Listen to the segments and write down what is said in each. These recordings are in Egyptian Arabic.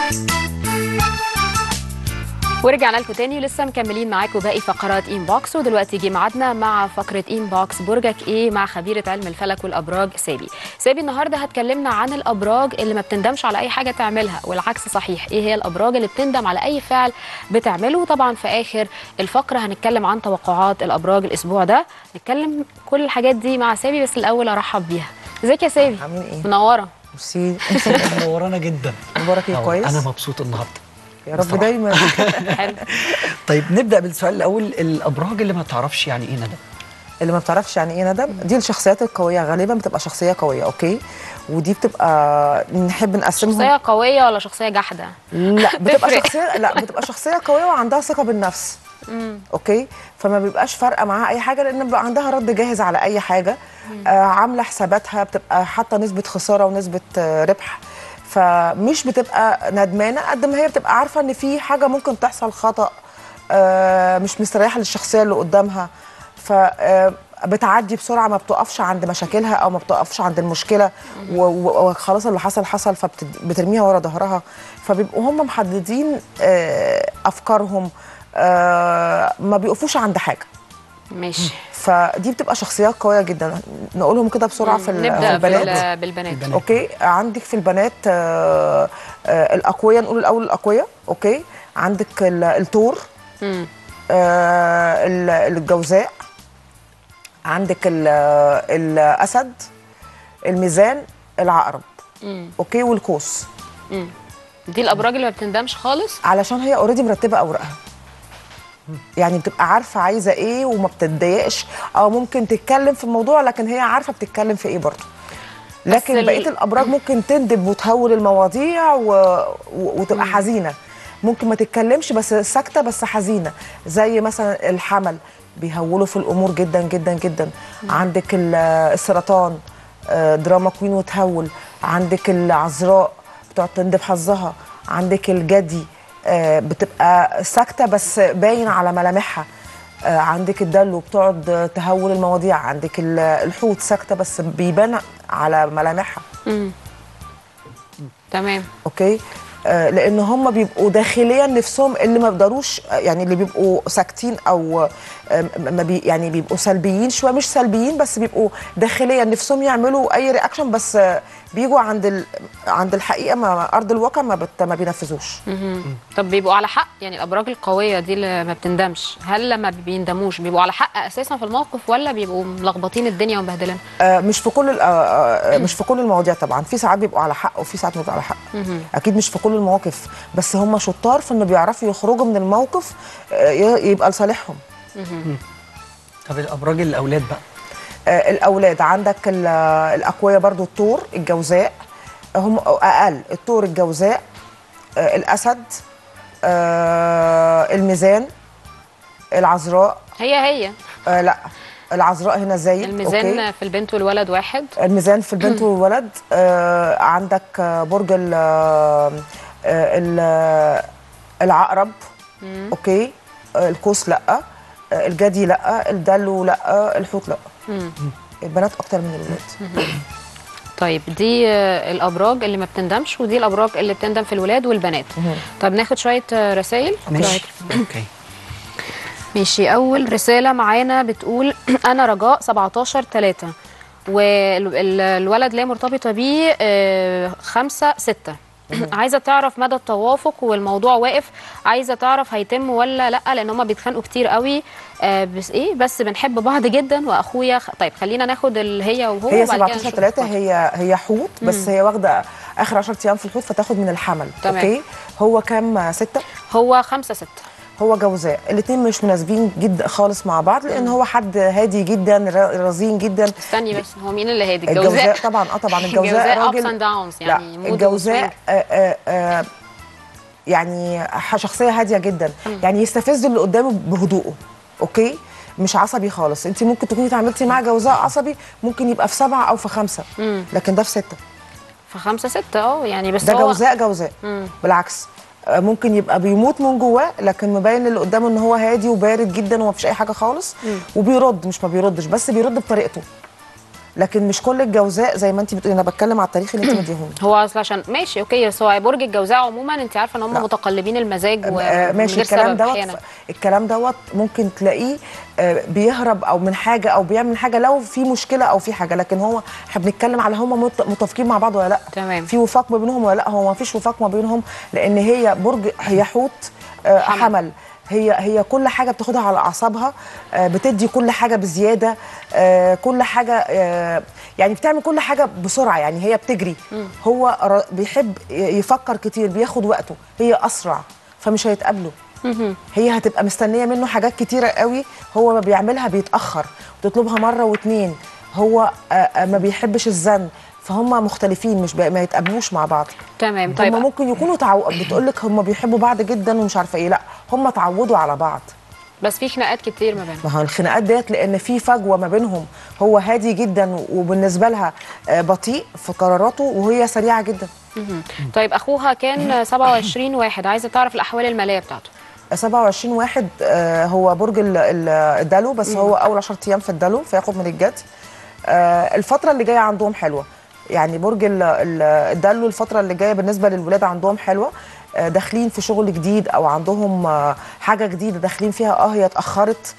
ورجعنا لكم تاني ولسه مكملين معاكم باقي فقرات انبوكس ودلوقتي جه ميعادنا مع فقره انبوكس برجك ايه مع خبيره علم الفلك والابراج سابي سابي النهارده هتكلمنا عن الابراج اللي ما بتندمش على اي حاجه تعملها والعكس صحيح ايه هي الابراج اللي بتندم على اي فعل بتعمله وطبعا في اخر الفقره هنتكلم عن توقعات الابراج الاسبوع ده نتكلم كل الحاجات دي مع سابي بس الاول ارحب بيها ازيك يا سابي عاملين ايه؟ منوره ميرسي منورانا جدا مبارك ايه أهو، كويس؟ انا مبسوط النهارده يا رب بصراحة. دايما حلو طيب نبدا بالسؤال الاول الابراج اللي ما تعرفش يعني ايه ندم اللي ما بتعرفش يعني ايه ندم دي الشخصيات القويه غالبا بتبقى شخصيه قويه اوكي ودي بتبقى نحب نقسمهم شخصيه قويه ولا شخصيه جحده لا بتبقى تفرق. شخصيه لا بتبقى شخصيه قويه وعندها ثقه بالنفس اوكي فما بيبقاش فارقه معاها اي حاجه لان بيبقى عندها رد جاهز على اي حاجه آه عامله حساباتها بتبقى حاطه نسبه خساره ونسبه آه ربح فمش بتبقى ندمانه قد ما هي بتبقى عارفه ان في حاجه ممكن تحصل خطا آه مش مستريحه للشخصيه اللي قدامها ف آه، بتعدي بسرعه ما بتقفش عند مشاكلها او ما بتقفش عند المشكله و- و- وخلاص اللي حصل حصل فبترميها ورا ظهرها فبيبقوا هم محددين آه، افكارهم آه، ما بيقفوش عند حاجه ماشي فدي بتبقى شخصيات قويه جدا نقولهم كده بسرعه في ال- في نبدا البنات بال- بالبنات البنات. اوكي عندك في البنات آه، آه، الاقوياء نقول الاول الاقوياء اوكي عندك ال- الثور مم. آه، ال- الجوزاء عندك ال- الاسد الميزان العقرب مم. اوكي والقوس مم. دي الابراج اللي ما بتندمش خالص علشان هي اوريدي مرتبه اوراقها يعني بتبقى عارفه عايزه ايه وما بتتضايقش او ممكن تتكلم في الموضوع لكن هي عارفه بتتكلم في ايه برضه لكن ال- بقيه الابراج ممكن تندب وتهول المواضيع و... و... وتبقى حزينه ممكن ما تتكلمش بس ساكته بس حزينه زي مثلا الحمل بيهولوا في الامور جدا جدا جدا عندك ال- السرطان آه، دراما كوين وتهول عندك العذراء بتقعد تندب حظها عندك الجدي آه، بتبقى ساكته بس باين على ملامحها آه، عندك الدلو بتقعد تهول المواضيع عندك ال- الحوت ساكته بس بيبان على ملامحها مم. تمام اوكي آه، لان هم بيبقوا داخليا نفسهم اللي ما بيقدروش آه، يعني اللي بيبقوا ساكتين او آه، ما بي يعني بيبقوا سلبيين شويه مش سلبيين بس بيبقوا داخليا نفسهم يعملوا اي رياكشن بس آه، بيجوا عند ال... عند الحقيقه ما ارض الواقع ما بت... ما بينفذوش مهم. طب بيبقوا على حق يعني الابراج القويه دي اللي ما بتندمش هل لما بيندموش بيبقوا على حق اساسا في الموقف ولا بيبقوا ملخبطين الدنيا ومبهدلين آه، مش في كل ال- آه، آه، مش في كل المواضيع طبعا في ساعات بيبقوا على حق وفي ساعات بيبقوا على حق اكيد مش في كل المواقف بس هم شطار في انه بيعرفوا يخرجوا من الموقف آه، ي- يبقى لصالحهم طب الابراج الاولاد بقى آه، الاولاد عندك ال- الاقوياء برضو الثور الجوزاء هم اقل الثور الجوزاء آه، الاسد آه، الميزان العذراء هي هي آه، لا العذراء هنا زايد الميزان أوكي. في البنت والولد واحد الميزان في البنت والولد آه عندك آه، برج ال آه، ال- العقرب اوكي آه، القوس لا آه، الجدي لا الدلو لا الحوت لا مم. البنات اكتر من الولاد طيب دي آه، الابراج اللي ما بتندمش ودي الابراج اللي بتندم في الولاد والبنات طب ناخد شويه رسائل ماشي اوكي ماشي اول رساله معانا بتقول انا رجاء 17 3 والولد اللي هي مرتبطه بيه آه، خمسة ستة عايزه تعرف مدى التوافق والموضوع واقف عايزه تعرف هيتم ولا لا لان هما بيتخانقوا كتير قوي آه، بس ايه بس بنحب بعض جدا واخويا خ... طيب خلينا ناخد ال- هي وهو هي وبعد كده 17 نشوف 3 الخاطر. هي هي حوت بس هي واخده اخر 10 ايام في الحوت فتاخد من الحمل تمام. اوكي هو كام ستة هو خمسة ستة هو جوزاء الاثنين مش مناسبين جدا خالص مع بعض لان هو حد هادي جدا ر- رزين جدا استني بس هو مين اللي هادي الجوزاء الجوزاء طبعا اه طبعا الجوزاء الجوزاء ups راجل and downs يعني لا mood الجوزاء وswing. آه آه آه يعني ح- شخصيه هاديه جدا يعني يستفز اللي قدامه بهدوءه اوكي مش عصبي خالص انت ممكن تكوني اتعاملتي مع جوزاء عصبي ممكن يبقى في سبعه او في خمسه لكن ده في سته فخمسة ستة اه يعني بس ده هو جوزاء جوزاء مم. بالعكس آه، ممكن يبقى بيموت من جواه لكن مبين اللي قدامه ان هو هادي وبارد جدا ومفيش اي حاجه خالص وبيرد مش ما بيردش بس بيرد بطريقته لكن مش كل الجوزاء زي ما انت بتقولي انا بتكلم على التاريخ اللي انت مديهوني هو اصل عشان ماشي اوكي بس هو برج الجوزاء عموما انت عارفه ان هم لا. متقلبين المزاج و... آه، من ماشي غير الكلام سبب دوت أحياناً. الكلام دوت ممكن تلاقيه آه، بيهرب او من حاجه او بيعمل حاجه لو في مشكله او في حاجه لكن هو احنا بنتكلم على هم مت- متفقين مع بعض ولا لا تمام. في وفاق ما بينهم ولا لا هو ما فيش وفاق ما بينهم لان هي برج هي حوت آه، حمل. حمل هي هي كل حاجه بتاخدها على اعصابها آه، بتدي كل حاجه بزياده آه، كل حاجه آه، يعني بتعمل كل حاجه بسرعه يعني هي بتجري هو ر- بيحب ي- يفكر كتير بياخد وقته هي اسرع فمش هيتقابلوا هي هتبقى مستنيه منه حاجات كتيره قوي هو ما بيعملها بيتاخر وتطلبها مره واتنين هو آه، آه، ما بيحبش الزن فهم مختلفين مش بي- ما يتقابلوش مع بعض تمام طيب طيب هم ممكن يكونوا تعو... بتقول لك هم بيحبوا بعض جدا ومش عارفه ايه لا هم اتعودوا على بعض بس في خناقات كتير ما بينهم ما هو الخناقات ديت لان في فجوه ما بينهم هو هادي جدا وبالنسبه لها آه، بطيء في قراراته وهي سريعه جدا مهم. طيب اخوها كان 27 واحد عايزه تعرف الاحوال الماليه بتاعته 27 واحد آه، هو برج ال- ال- الدلو بس هو اول 10 ايام في الدلو فياخد من الجد آه، الفتره اللي جايه عندهم حلوه يعني برج ال- ال- الدلو الفتره اللي جايه بالنسبه للولاد عندهم حلوه آه، داخلين في شغل جديد او عندهم آه، حاجه جديده داخلين فيها اه هي اتاخرت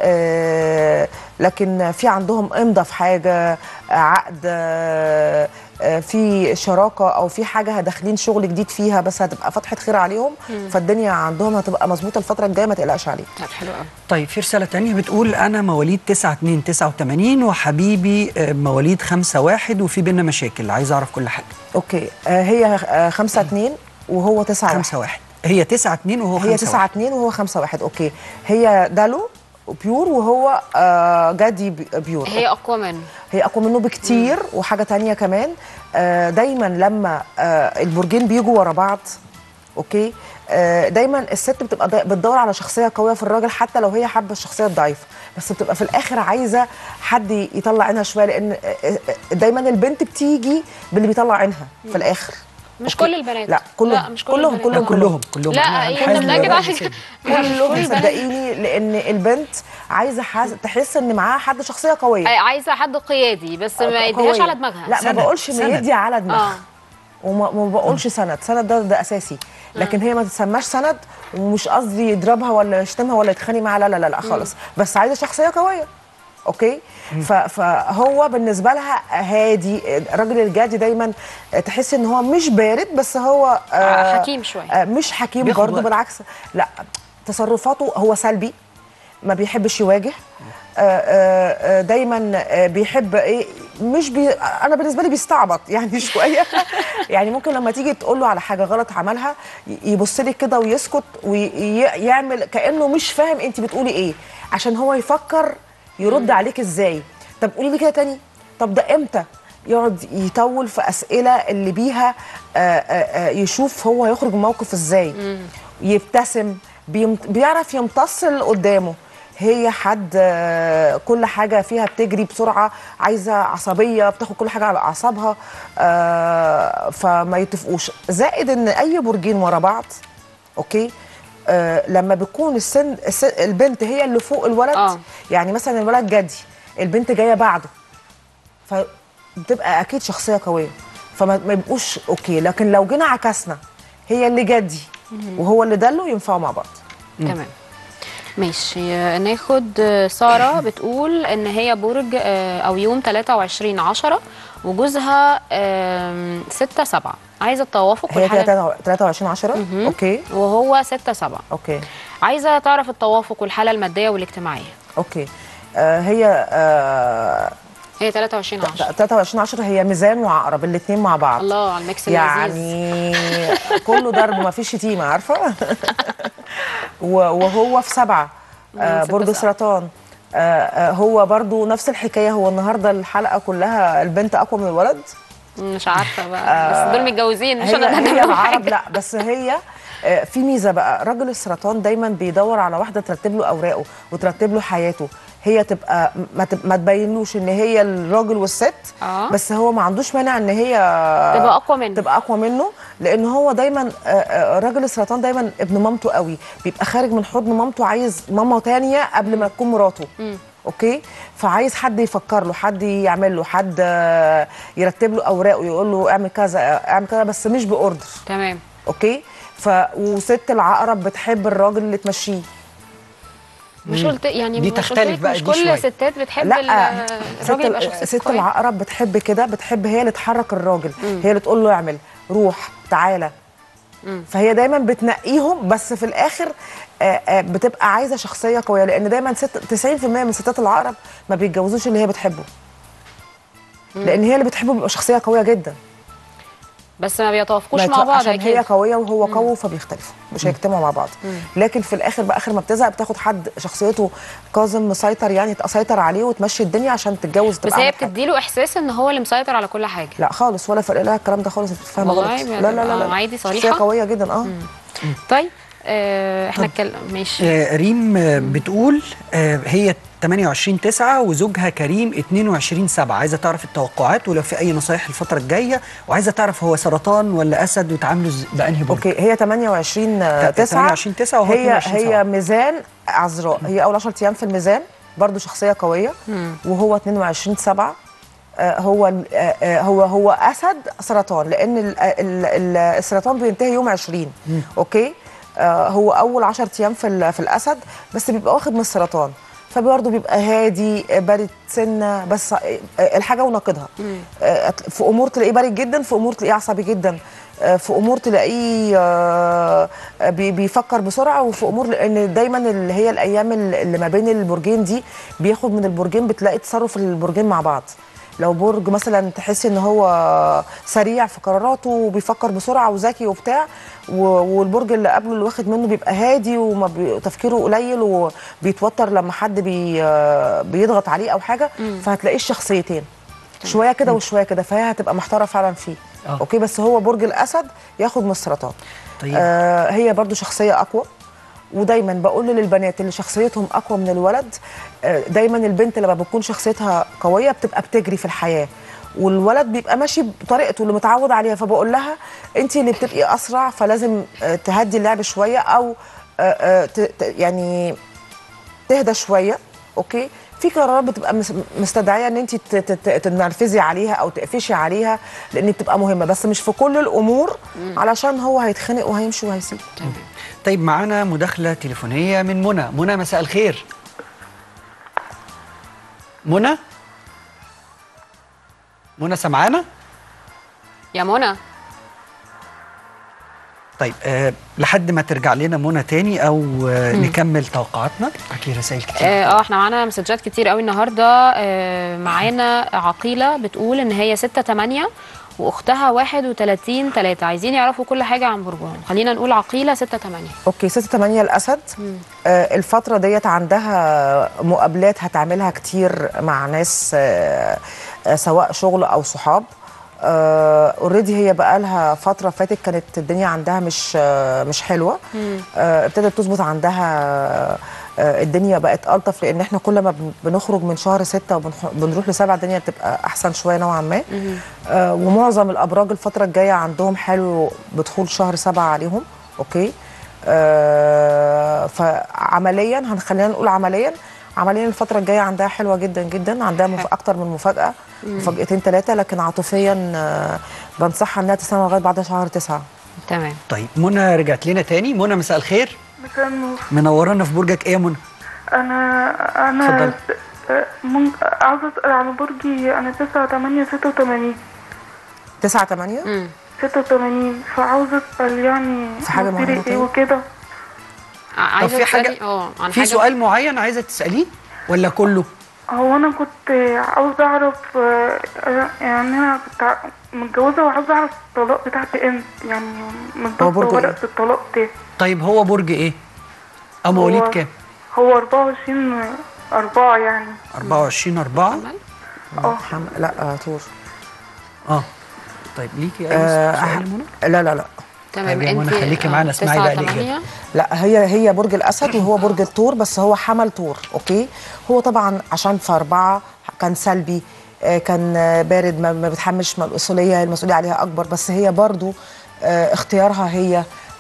آه، لكن في عندهم امضى في حاجه آه، عقد آه، آه، في شراكه او في حاجه داخلين شغل جديد فيها بس هتبقى فتحه خير عليهم فالدنيا عندهم هتبقى مظبوطه الفتره الجايه ما تقلقش عليه طب حلو قوي طيب في رسالة تانية بتقول أنا مواليد 9 2 89 وحبيبي آه، مواليد 5 1 وفي بينا مشاكل عايز أعرف كل حاجة اوكي آه، هي آه، خمسة اتنين وهو تسعة واحد 5 1 هي 9 2 وهو 5 هي تسعة اتنين وهو خمسة واحد اوكي هي دالو بيور وهو آه، جدي بي- بيور هي اقوى منه هي اقوى منه بكتير وحاجه تانية كمان آه، دايما لما آه، البرجين بيجوا ورا بعض اوكي آه، دايما الست بتبقى دا- بتدور على شخصيه قويه في الراجل حتى لو هي حابه الشخصيه الضعيفه بس بتبقى في الاخر عايزه حد يطلع عينها شويه لان آه، آه، دايما البنت بتيجي باللي بيطلع عينها في الاخر مش أوكي. كل البنات لا كلهم لا مش كل كلهم البنات. لا كلهم كلهم كلهم لا أنا ايه حاسس انا بنأكد إن على الراجل حاجه كده. مش كل كلهم البنات صدقيني لان البنت عايزه حاس- تحس ان معاها حد شخصيه قويه أي- عايزه حد قيادي بس ما يديهاش قوية. على دماغها لا ما سند، بقولش سند. ما يدي على دماغها اه وما ما بقولش سند سند ده ده اساسي لكن هي ما تتسماش سند ومش قصدي يضربها ولا يشتمها ولا يتخانق معاها لا لا لا, لا خالص بس عايزه شخصيه قويه اوكي ف- فهو بالنسبه لها هادي الراجل الجادي دايما تحس ان هو مش بارد بس هو آه، حكيم شوية. آه، مش حكيم بياخد برضه وقت. بالعكس لا تصرفاته هو سلبي ما بيحبش يواجه آه، آه، آه، دايما آه، بيحب ايه مش بي انا بالنسبه لي بيستعبط يعني شويه يعني ممكن لما تيجي تقول له على حاجه غلط عملها ي- يبص لك كده ويسكت ويعمل كانه مش فاهم انت بتقولي ايه عشان هو يفكر يرد عليك ازاي طب قولي لي كده تاني طب ده امتى يقعد يطول في اسئله اللي بيها آه، آه، آه، يشوف هو هيخرج من الموقف ازاي يبتسم بيمت... بيعرف يمتص اللي قدامه هي حد آه، كل حاجه فيها بتجري بسرعه عايزه عصبيه بتاخد كل حاجه على اعصابها آه، فما يتفقوش زائد ان اي برجين ورا بعض اوكي آه لما بيكون السن السن البنت هي اللي فوق الولد آه. يعني مثلا الولد جدي البنت جايه بعده فبتبقى اكيد شخصيه قويه فما ما يبقوش اوكي لكن لو جينا عكسنا هي اللي جدي وهو اللي دله ينفعوا مع بعض تمام ماشي آه، ناخد آه، سارة بتقول ان هي برج آه، او يوم 23 10 وجوزها 6 7 عايزه التوافق هي والحالة 23 10 اوكي وهو 6 7 اوكي عايزه تعرف التوافق والحاله الماديه والاجتماعيه اوكي آه هي آه هي 23 10 23 10 هي ميزان وعقرب الاثنين مع بعض الله على الميكس اللذيذ يعني كله ضرب ما فيش شتيمه عارفه و- وهو في سبعه آه ستة برج سبعة. سرطان آه آه هو برضو نفس الحكايه هو النهارده الحلقه كلها البنت اقوى من الولد مش عارفه بقى بس دول متجوزين مش هي انا هي ده العرب لا بس هي آه، في ميزه بقى راجل السرطان دايما بيدور على واحده ترتب له اوراقه وترتب له حياته هي تبقى ما, تب... ما تبينلوش ان هي الراجل والست آه. بس هو ما عندوش مانع ان هي تبقى أقوى منه. تبقى اقوى منه لان هو دايما آه، آه، راجل السرطان دايما ابن مامته قوي بيبقى خارج من حضن مامته عايز ماما تانية قبل ما تكون مراته اوكي فعايز حد يفكر له حد يعمل له حد آه، يرتب له اوراقه يقول له اعمل كذا اعمل كذا بس مش باوردر تمام اوكي ف وست العقرب بتحب الراجل اللي تمشيه مش قلت يعني دي مش قلت تختلف لك بقى مش دي كل شوية. الستات بتحب لا ال- ست, الراجل يبقى ال- شخصيته ست قوية. العقرب بتحب كده بتحب هي اللي تحرك الراجل هي اللي تقول له اعمل روح تعالى فهي دايما بتنقيهم بس في الاخر آه، آه، بتبقى عايزه شخصيه قويه لان دايما ست 90% من ستات العقرب ما بيتجوزوش اللي هي بتحبه لان هي اللي بتحبه بيبقى شخصيه قويه جدا بس ما بيتوافقوش ما مع يتوق- بعض عشان هي اكيد قويه وهو قوي فبيختلفوا مش هيجتمعوا مع بعض لكن في الاخر بقى اخر ما بتزهق بتاخد حد شخصيته كاظم مسيطر يعني تسيطر عليه وتمشي الدنيا عشان تتجوز بس تبقى هي عندك حد. بتديله احساس ان هو اللي مسيطر على كل حاجه لا خالص ولا فرق لها الكلام ده خالص انت فاهمه والله غلط بتبقى لا لا لا, لا. عادي شخصيه صريحة؟ قويه جدا اه طيب آه احنا اتكلم ماشي آه، ريم آه، بتقول آه، هي 28 9 وزوجها كريم 22 7 عايزه تعرف التوقعات ولو في اي نصايح الفتره الجايه وعايزه تعرف هو سرطان ولا اسد وتعاملوا إز- بانهي برج اوكي هي 28 تا- 9 28 9 وهو هي 22 هي سبعة. ميزان عذراء هي اول 10 ايام في الميزان برضو شخصيه قويه وهو 22 7 آه، هو ال- آه، آه، هو هو اسد سرطان لان ال- ال- ال- السرطان بينتهي يوم 20 اوكي آه، هو اول 10 ايام في ال- في الاسد بس بيبقى واخد من السرطان فبرضه بيبقى هادي آه، بارد سنه بس آه، آه، الحاجه ونقيضها آه، في امور تلاقيه بارد جدا في امور تلاقيه عصبي جدا آه، في امور تلاقيه آه، آه، بي- بيفكر بسرعه وفي امور لان دايما اللي هي الايام اللي ما بين البرجين دي بياخد من البرجين بتلاقي تصرف البرجين مع بعض لو برج مثلا تحسي ان هو سريع في قراراته وبيفكر بسرعه وذكي وبتاع و- والبرج اللي قبله اللي واخد منه بيبقى هادي وما بي- تفكيره قليل وبيتوتر لما حد بي بيضغط عليه او حاجه فهتلاقيه الشخصيتين شويه كده وشويه كده فهي هتبقى محتاره فعلا فيه آه. اوكي بس هو برج الاسد ياخد من السرطان طيب. آه هي برضو شخصيه اقوى ودايما بقول للبنات اللي شخصيتهم اقوى من الولد آه، دايما البنت لما بتكون شخصيتها قويه بتبقى بتجري في الحياه والولد بيبقى ماشي بطريقته اللي متعود عليها فبقول لها انت اللي بتبقي اسرع فلازم آه، تهدي اللعب شويه او آه، آه، ت- ت- يعني تهدى شويه اوكي في قرارات بتبقى مس- مستدعيه ان انت ت- ت- ت- تنرفزي عليها او تقفشي عليها لان بتبقى مهمه بس مش في كل الامور علشان هو هيتخنق وهيمشي وهيسيب طيب معانا مداخله تليفونيه من منى منى مساء الخير منى منى سمعانا يا منى طيب أه لحد ما ترجع لنا منى تاني او آه نكمل توقعاتنا معاكي رسائل كتير اه آه، احنا معانا مسجات كتير قوي النهارده آه معانا عقيله بتقول ان هي 6 8 واختها 31 3 عايزين يعرفوا كل حاجه عن برجهم خلينا نقول عقيله 6 8 اوكي 6 8 الاسد آه الفتره ديت عندها مقابلات هتعملها كتير مع ناس آه آه سواء شغل او صحاب اوريدي هي بقى لها فتره فاتت كانت الدنيا عندها مش آه مش حلوه آه ابتدت تظبط عندها آه الدنيا بقت الطف لان احنا كل ما بن- بنخرج من شهر ستة وبنروح لسبعة الدنيا بتبقى احسن شويه نوعا ما آه ومعظم الابراج الفتره الجايه عندهم حلو بدخول شهر سبعة عليهم اوكي آه فعمليا هنخلينا نقول عمليا عمليا الفتره الجايه عندها حلوه جدا جدا عندها مف... اكتر من مفاجاه مفاجاتين ثلاثه لكن عاطفيا آه بنصحها انها تستنى لغايه بعد شهر تسعة تمام طيب منى رجعت لنا تاني منى مساء الخير مساء النور منورانا في برجك ايه يا منى انا انا اتفضلي. س- من... عاوزه اسال على برجي انا 9 8 86 9 8 امم 86 فعاوزه اسال يعني في حاجة مصيري معينة ايه طيب؟ وكده عايزه في حاجة- تسألي- اه عن في حاجه سؤال معين عايزه تساليه ولا كله هو انا كنت عاوزه اعرف آه، يعني انا كنت ع- متجوزه وعاوزه اعرف الطلاق بتاعتي امتى يعني هو بالظبط برج إيه؟ ورقه الطلاق ده طيب هو برج ايه او مواليد هو- كام هو 24 4 يعني 24 4 اه حم... لا آه طور اه طيب ليكي اي آه سؤال يا منى لا لا لا تمام طيب يا منى انت خليكي معانا، اسمعي بقى الإجابة. لا هي هي برج الاسد وهو برج الثور بس هو حمل ثور اوكي هو طبعا عشان في اربعه كان سلبي آه، كان آه، بارد ما ما بيتحملش مسؤوليه المسؤوليه عليها اكبر بس هي برضو آه، اختيارها هي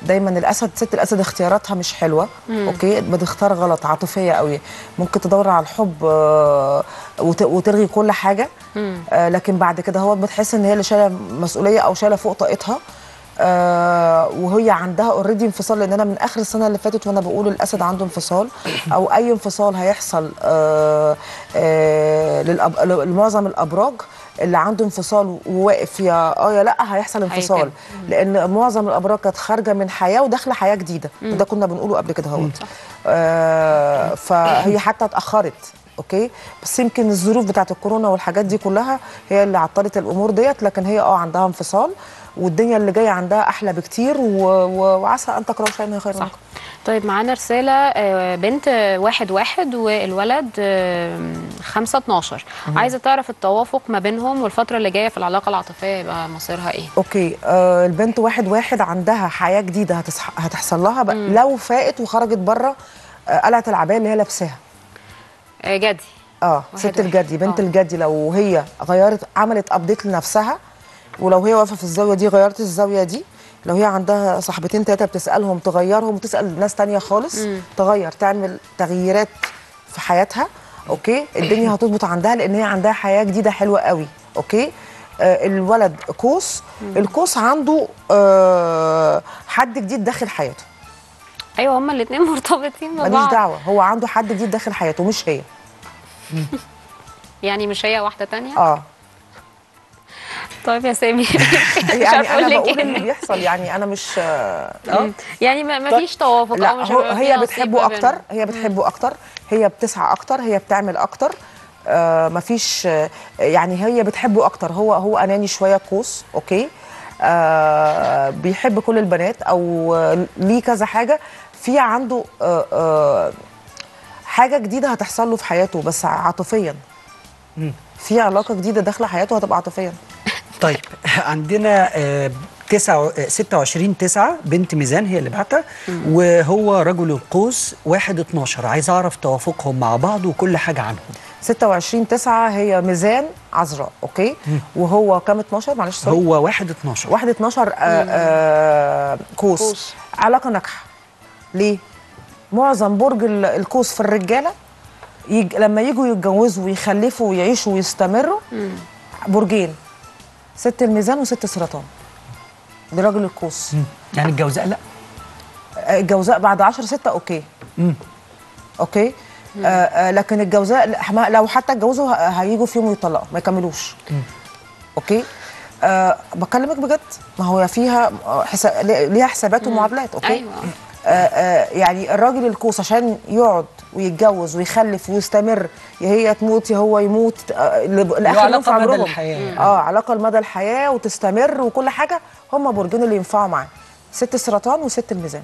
دايما الاسد ست الاسد اختياراتها مش حلوه اوكي بتختار غلط عاطفيه قوي ممكن تدور على الحب آه، وت- وتلغي كل حاجه آه، لكن بعد كده هو بتحس ان هي اللي شايله مسؤوليه او شايله فوق طاقتها آه وهي عندها اوريدي انفصال لان انا من اخر السنه اللي فاتت وانا بقول الاسد عنده انفصال او اي انفصال هيحصل آه آه للأب... لمعظم الابراج اللي عنده انفصال وواقف يا اه يا لا هيحصل انفصال هيتم. لان معظم الابراج كانت خارجه من حياه وداخله حياه جديده وده كنا بنقوله قبل كده اهوت آه فهي حتى اتاخرت اوكي بس يمكن الظروف بتاعت الكورونا والحاجات دي كلها هي اللي عطلت الامور ديت لكن هي اه عندها انفصال والدنيا اللي جايه عندها احلى بكتير و... و... وعسى ان تكرهوا شيئا من خير صح منكم طيب معانا رسالة آه، بنت آه، واحد واحد والولد آه، خمسة اتناشر عايزة تعرف التوافق ما بينهم والفترة اللي جاية في العلاقة العاطفية يبقى مصيرها ايه؟ اوكي آه البنت واحد واحد عندها حياه جديده هتصح... هتحصل لها بقى لو فاقت وخرجت بره آه قلعت العبايه اللي هي لابساها آه، جدي اه واحد ست واحد. الجدي بنت آه. الجدي لو هي غيرت عملت ابديت لنفسها ولو هي واقفه في الزاويه دي غيرت الزاويه دي لو هي عندها صاحبتين تلاته بتسالهم تغيرهم وتسال ناس تانية خالص تغير تعمل تغييرات في حياتها اوكي الدنيا هتظبط عندها لان هي عندها حياه جديده حلوه قوي اوكي آه الولد قوس القوس عنده آه حد جديد داخل حياته ايوه هما الاتنين مرتبطين ببعض ماليش دعوه هو عنده حد جديد داخل حياته مش هي يعني مش هي واحدة تانية؟ اه طيب يا سامي مش يعني عارفة انا أقول لك بقول إيه. اللي بيحصل يعني انا مش آه مم. يعني ما ما فيش توافق أو لا مش هو هيبقى في هي نصيب بتحبه ما اكتر بينهم. هي بتحبه اكتر هي بتسعى اكتر هي بتعمل اكتر آه مفيش آه يعني هي بتحبه اكتر هو هو اناني شويه قوس اوكي آه بيحب كل البنات او آه، ليه كذا حاجه في عنده آه آه حاجه جديده هتحصل له في حياته بس عاطفيا في علاقه جديده داخله حياته هتبقى عاطفيا طيب عندنا آه، تسعة آه، 26 9 بنت ميزان هي اللي بعتها وهو رجل القوس 1 12 عايز اعرف توافقهم مع بعض وكل حاجه عنهم 26 9 هي ميزان عذراء اوكي وهو كام 12 معلش سوري هو 1 12 واحد 12 آه آه كوس. كوس. علاقه ناجحه ليه معظم برج ال- القوس في الرجاله يج... لما يجوا يتجوزوا ويخلفوا ويعيشوا ويستمروا برجين ست الميزان وست سرطان ده راجل القوس يعني الجوزاء لا آه، الجوزاء بعد 10 6 اوكي اوكي آه آه لكن الجوزاء لا، ما- لو حتى اتجوزوا ه- هيجوا في يوم ويطلقوا ما يكملوش اوكي آه بكلمك بجد ما هو فيها آه، حسا... ليها حسابات ومعادلات اوكي ايوه آه آه يعني الراجل الكوس عشان يقعد ويتجوز ويخلف ويستمر يا هي تموت يا هو يموت آه ل- لاخر يوم في علاقة مدى عمرهم الحياة. اه علاقه لمدى الحياه وتستمر وكل حاجه هم برجين اللي ينفعوا معاه ست السرطان وست الميزان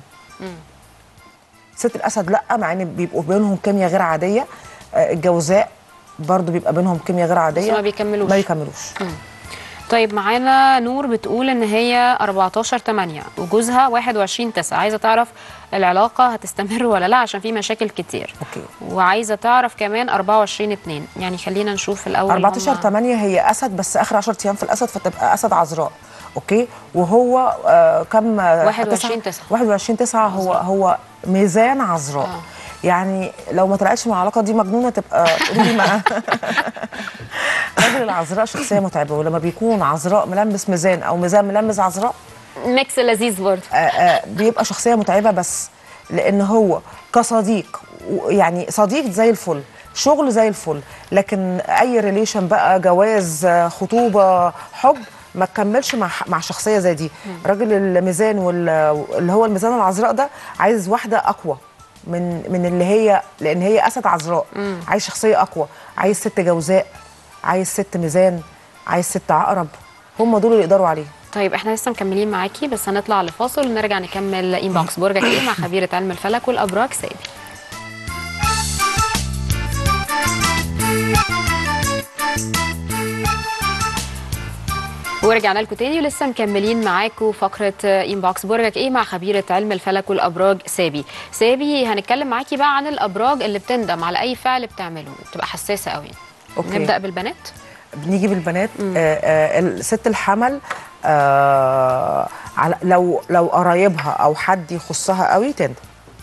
ست الاسد لا مع ان بيبقوا بينهم كيمياء غير عاديه آه الجوزاء برضو بيبقى بينهم كيمياء غير عاديه ما بيكملوش. ما يكملوش طيب معانا نور بتقول ان هي 14 8 وجوزها 21 9 عايزه تعرف العلاقه هتستمر ولا لا عشان في مشاكل كتير اوكي وعايزه تعرف كمان 24 2 يعني خلينا نشوف الاول 14 هم- 8 هي اسد بس اخر 10 ايام في الاسد فتبقى اسد عذراء اوكي وهو آه كم آه، 21 9. 21 9 هو هو ميزان عذراء آه. يعني لو ما طلعتش من العلاقه دي مجنونه تبقى تقولي معاه راجل العذراء شخصيه متعبه ولما بيكون عذراء ملمس ميزان او ميزان ملمس عذراء ميكس لذيذ برضه آه، آه، بيبقى شخصيه متعبه بس لان هو كصديق و- يعني صديق زي الفل شغل زي الفل لكن اي ريليشن بقى جواز آه، خطوبه حب ما تكملش مع مع شخصيه زي دي راجل الميزان وال- اللي هو الميزان العذراء ده عايز واحده اقوى من من اللي هي لان هي اسد عذراء عايز شخصيه اقوى عايز ست جوزاء عايز ست ميزان عايز ست عقرب هم دول اللي يقدروا عليه طيب احنا لسه مكملين معاكي بس هنطلع لفاصل ونرجع نكمل انبوكس برجك ايه مع خبيره علم الفلك والابراج سابي ورجعنا لكم تاني ولسه مكملين معاكم فقره انبوكس برجك ايه مع خبيره علم الفلك والابراج سابي سابي هنتكلم معاكي بقى عن الابراج اللي بتندم على اي فعل بتعمله بتبقى حساسه قوي أوكي. نبدا بالبنات بنيجي بالبنات آه آه الست الحمل آه على لو لو قرايبها او حد يخصها قوي تندم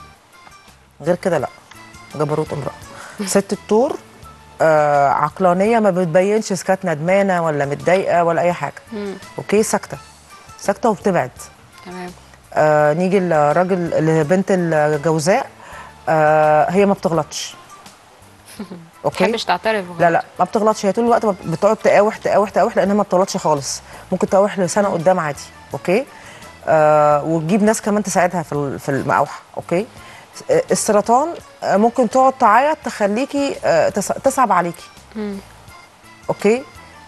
غير كده لا جبروت امراه ست الطور آه عقلانيه ما بتبينش اذا كانت ندمانه ولا متضايقه ولا اي حاجه اوكي ساكته ساكته وبتبعد تمام آه نيجي الراجل لبنت الجوزاء آه هي ما بتغلطش ما اوكي تحبش تعترف لا لا ما بتغلطش هي طول الوقت بتقعد تقاوح تقاوح تقاوح لانها ما بتغلطش خالص ممكن تقاوح لسنه قدام عادي اوكي آه وتجيب ناس كمان تساعدها في ال- في المقاوحه اوكي آه، السرطان آه، ممكن تقعد تعيط تخليكي آه، تس- تصعب عليكي اوكي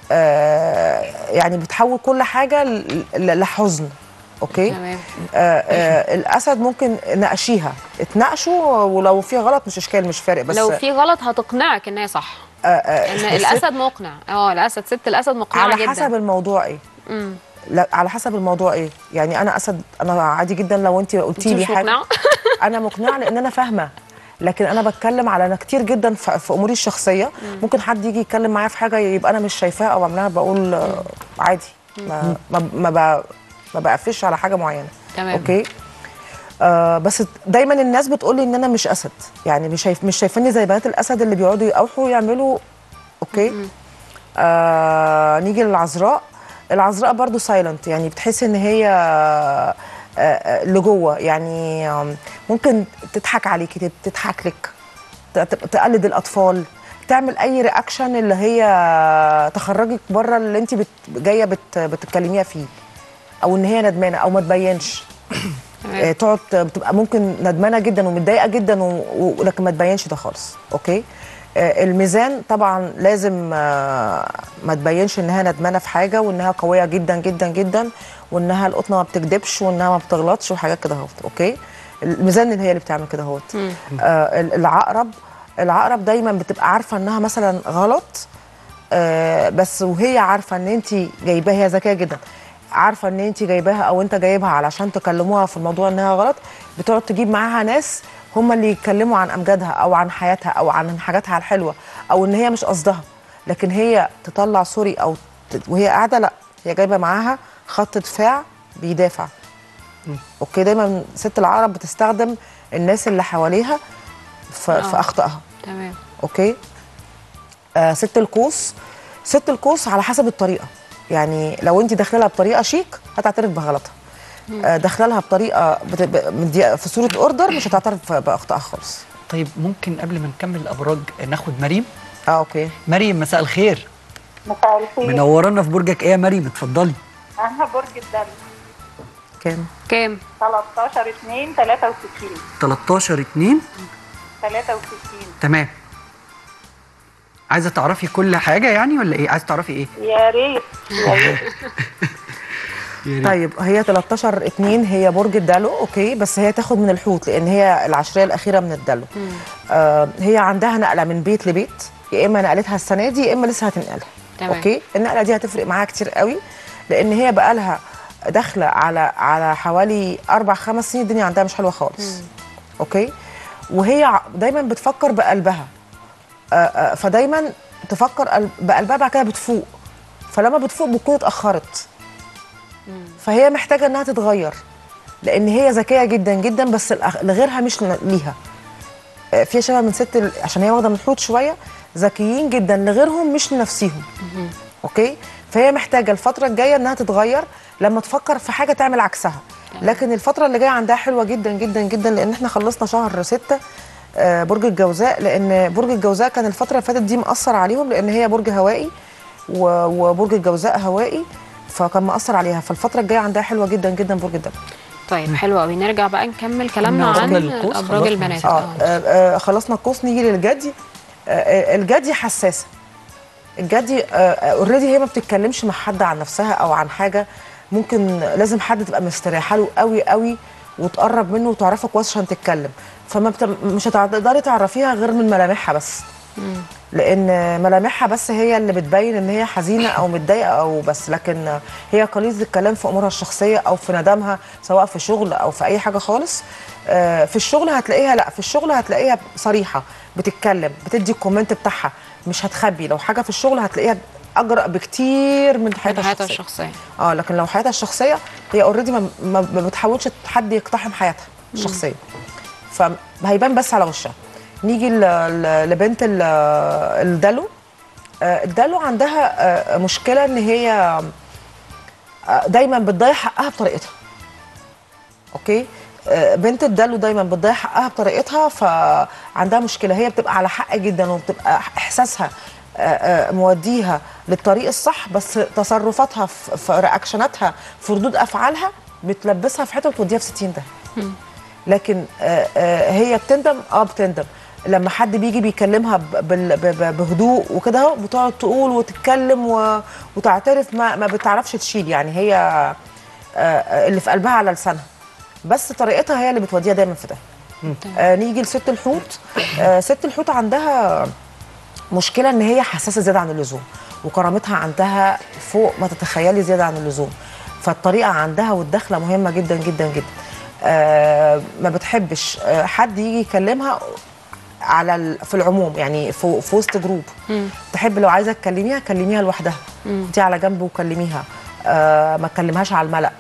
آه يعني بتحول كل حاجه ل- ل- لحزن اوكي تمام آه آه الاسد ممكن ناقشيها اتناقشوا ولو في غلط مش اشكال مش فارق بس لو في غلط هتقنعك ان هي صح آه آه ان الاسد مقنع اه الاسد ست الاسد مقنعه على جدا حسب الموضوع ايه مم. لا على حسب الموضوع ايه يعني انا اسد انا عادي جدا لو انت قلتي انت لي مش حاجه مقنعه انا مقنعه لان انا فاهمه لكن انا بتكلم على انا كتير جدا في في اموري الشخصيه ممكن حد يجي يتكلم معايا في حاجه يبقى انا مش شايفاها او عاملاها بقول آه، عادي ما ما ما, ب- ما بقفش على حاجه معينه تمام. اوكي آه بس دايما الناس بتقول لي ان انا مش اسد يعني مش شايف مش شايفاني زي بنات الاسد اللي بيقعدوا يقاوحوا يعملوا اوكي آه نيجي للعذراء العذراء برضو سايلنت يعني بتحسي ان هي آه، آه، لجوه يعني آم، ممكن تضحك عليكي تت- تضحك لك ت- ت- تقلد الاطفال تعمل اي رياكشن اللي هي تخرجك بره اللي انت بت جايه بت بتتكلميها فيه او ان هي ندمانه او ما تبينش آه، تقعد بتبقى ممكن ندمانه جدا ومتضايقه جدا و... و... لكن ما تبينش ده خالص اوكي آه، الميزان طبعا لازم آه، ما تبينش انها ندمانه في حاجه وانها قويه جدا جدا جدا وانها القطنه ما بتكدبش وانها ما بتغلطش وحاجات كده اهوت اوكي الميزان اللي هي اللي بتعمل كده اهوت آه، ال- العقرب العقرب دايما بتبقى عارفه انها مثلا غلط آه، بس وهي عارفه ان انت جايباها هي ذكيه جدا عارفه ان انت جايباها او انت جايبها علشان تكلموها في الموضوع انها غلط بتقعد تجيب معاها ناس هم اللي يتكلموا عن امجادها او عن حياتها او عن حاجاتها الحلوه او ان هي مش قصدها لكن هي تطلع سوري او ت- وهي قاعده لا هي جايبه معاها خط دفاع بيدافع اوكي دايما ست العقرب بتستخدم الناس اللي حواليها في, في آه. اخطائها تمام اوكي آه ست القوس ست القوس على حسب الطريقه يعني لو انت داخله لها بطريقه شيك هتعترف بغلطها آه داخله لها بطريقه بت... ب- مدي- في صوره اوردر مش هتعترف باخطائها خالص طيب ممكن قبل ما نكمل الابراج ناخد مريم اه اوكي مريم مساء الخير مساء الخير منورانا في برجك ايه يا مريم اتفضلي انا برج الدلو كام كام 13 2 63 13 2 63 تمام عايزه تعرفي كل حاجه يعني ولا ايه عايزه تعرفي ايه يا ريت يا ريت طيب هي 13 2 هي برج الدلو اوكي بس هي تاخد من الحوت لان هي العشريه الاخيره من الدلو آه هي عندها نقله من بيت لبيت يا اما نقلتها السنه دي يا اما لسه هتنقلها تمام. اوكي النقله دي هتفرق معاها كتير قوي لان هي بقى لها داخله على على حوالي اربع خمس سنين الدنيا عندها مش حلوه خالص اوكي وهي ع- دايما بتفكر بقلبها آه، آه، فدايما تفكر قلب- بقلبها بعد كده بتفوق فلما بتفوق بتكون اتاخرت فهي محتاجه انها تتغير لان هي ذكيه جدا جدا بس الأخ- لغيرها مش ل- ليها آه، فيها شبه من ست ال- عشان هي واخده من الحوت شويه ذكيين جدا لغيرهم مش لنفسيهم اوكي فهي محتاجه الفتره الجايه انها تتغير لما تفكر في حاجه تعمل عكسها لكن الفتره اللي جايه عندها حلوه جدا جدا جدا لان احنا خلصنا شهر ستة آه، برج الجوزاء لان برج الجوزاء كان الفتره اللي فاتت دي مأثر عليهم لان هي برج هوائي و- وبرج الجوزاء هوائي فكان مأثر عليها فالفتره الجايه عندها حلوه جدا جدا برج الدلو طيب حلو قوي نرجع بقى نكمل كلامنا كنا عن وصلنا للقوس، ابراج خلاص البنات اه اه آه، آه، خلصنا القوس نيجي للجدي آه، آه، الجدي حساسه الجدي اوريدي هي ما بتتكلمش مع حد عن نفسها او عن حاجه ممكن لازم حد تبقى مستريحه له قوي قوي وتقرب منه وتعرفه كويس عشان تتكلم فما بت... مش هتقدري تعرفيها غير من ملامحها بس لان ملامحها بس هي اللي بتبين ان هي حزينه او متضايقه او بس لكن هي قليله الكلام في امورها الشخصيه او في ندمها سواء في شغل او في اي حاجه خالص آه، في الشغل هتلاقيها لا في الشغل هتلاقيها صريحه بتتكلم بتدي الكومنت بتاعها مش هتخبي لو حاجه في الشغل هتلاقيها اجرأ بكتير من حياتها حياتها الشخصيه الشخصيه اه لكن لو حياتها الشخصيه هي اوريدي ما, ما ما بتحاولش حد يقتحم حياتها الشخصيه فهيبان بس على وشها نيجي ل- ل- لبنت ال- الدلو آه، الدلو عندها آه، مشكله ان هي آه، دايما بتضيع حقها بطريقتها اوكي آه، بنت الدلو دايما بتضيع حقها بطريقتها فعندها مشكله هي بتبقى على حق جدا وبتبقى احساسها آه، آه، موديها للطريق الصح بس تصرفاتها في في رياكشناتها في ردود افعالها بتلبسها في حته وتوديها في 60 ده لكن آه، آه، هي بتندم اه بتندم لما حد بيجي بيكلمها ب- بال- ب- ب- بهدوء وكده اهو بتقعد تقول وتتكلم و- وتعترف ما ما بتعرفش تشيل يعني هي آه، آه، اللي في قلبها على لسانها بس طريقتها هي اللي بتوديها دايما في ده آه نيجي لست الحوت آه ست الحوت عندها مشكله ان هي حساسه زياده عن اللزوم وكرامتها عندها فوق ما تتخيلي زياده عن اللزوم فالطريقه عندها والدخله مهمه جدا جدا جدا آه ما بتحبش آه حد يجي يكلمها على ال... في العموم يعني في, في وسط جروب تحب لو عايزه تكلميها كلميها لوحدها انت على جنب وكلميها آه ما تكلمهاش على الملأ